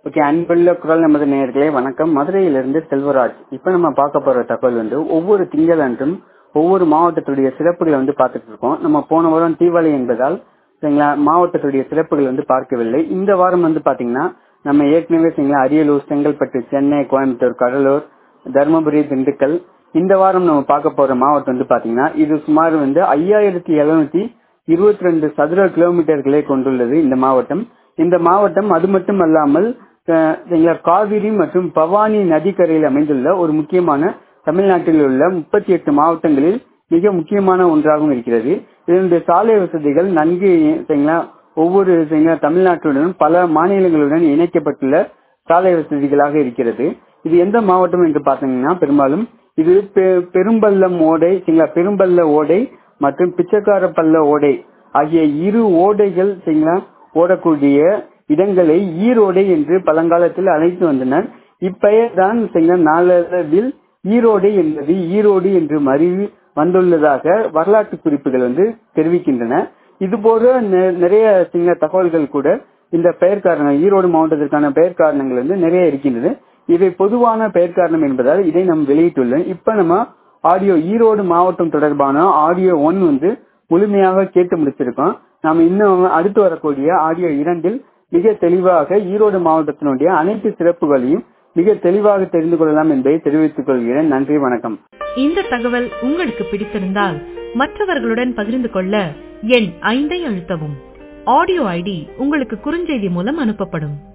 okay அன்புள்ள குரல் நமது நேயர்களே வணக்கம் மதுரையிலிருந்து செல்வராஜ் இப்போ நம்ம பார்க்க போற தகவல் வந்து ஒவ்வொரு திங்களன்றும் ஒவ்வொரு மாவட்டத்துடைய சிறப்புகளை வந்து பார்த்துட்டு இருக்கோம் நம்ம போன வாரம் தீபாவளி என்பதால் சரிங்களா மாவட்டத்துடைய சிறப்புகள் வந்து பார்க்கவில்லை இந்த வாரம் வந்து பாத்தீங்கன்னா நம்ம ஏற்கனவே சரிங்களா அரியலூர் செங்கல்பட்டு சென்னை கோயம்புத்தூர் கடலூர் தருமபுரி திண்டுக்கல் இந்த வாரம் நம்ம பார்க்க போற மாவட்டம் வந்து பாத்தீங்கன்னா இது சுமார் வந்து ஐயாயிரத்தி எழுநூத்தி இருபத்தி ரெண்டு சதுர கிலோமீட்டர்களை கொண்டுள்ளது இந்த மாவட்டம் இந்த மாவட்டம் அது மட்டும் அல்லாமல் அஹ், சரிங்களா காவிரி மற்றும் பவானி நதிக்கரையில் அமைந்துள்ள ஒரு முக்கியமான தமிழ்நாட்டில் உள்ள முப்பத்தி எட்டு மாவட்டங்களில் மிக முக்கியமான ஒன்றாகவும் இருக்கிறது இதனுடைய சாலை வசதிகள் நன்கு சரிங்களா ஒவ்வொரு சரிங்களா தமிழ்நாட்டுடன் பல மாநிலங்களுடன் இணைக்கப்பட்டுள்ள சாலை வசதிகளாக இருக்கிறது இது எந்த மாவட்டம் என்று பார்த்தீங்கன்னா பெரும்பாலும் இது பெ- பெரும்பள்ளம் ஓடை சரிங்களா பெரும்பள்ள ஓடை மற்றும் பிச்சைக்கார பள்ள ஓடை ஆகிய இரு ஓடைகள் சரிங்களா ஓடக்கூடிய இடங்களை ஈரோடை என்று பழங்காலத்தில் அழைத்து வந்தனர் இப்பெயர் தான் சரிங்களா நாளடைவில் ஈரோடு என்பது ஈரோடு என்று மருவி வந்துள்ளதாக வரலாற்று குறிப்புகள் வந்து தெரிவிக்கின்றன இது போல நெ- நிறைய சின்ன தகவல்கள் கூட இந்த பெயர் காரணம் ஈரோடு மாவட்டத்திற்கான பெயர் காரணங்கள் வந்து நிறைய இருக்கின்றது இவை பொதுவான பெயர் காரணம் என்பதால் இதை நாம் வெளியிட்டுள்ளோம் இப்ப நம்ம ஆடியோ ஈரோடு மாவட்டம் தொடர்பான ஆடியோ ஒன் வந்து முழுமையாக கேட்டு முடிச்சிருக்கோம் நாம இன்னும் அடுத்து வரக்கூடிய ஆடியோ இரண்டில் மிக தெளிவாக ஈரோடு மாவட்டத்தினுடைய அனைத்து சிறப்புகளையும் மிக தெளிவாக தெரிந்து கொள்ளலாம் என்பதை தெரிவித்துக் கொள்கிறேன் நன்றி வணக்கம் இந்த தகவல் உங்களுக்கு பிடித்திருந்தால் மற்றவர்களுடன் பகிர்ந்து கொள்ள எண் ஐந்தை அழுத்தவும் ஆடியோ ஐடி உங்களுக்கு குறுஞ்செய்தி மூலம் அனுப்பப்படும்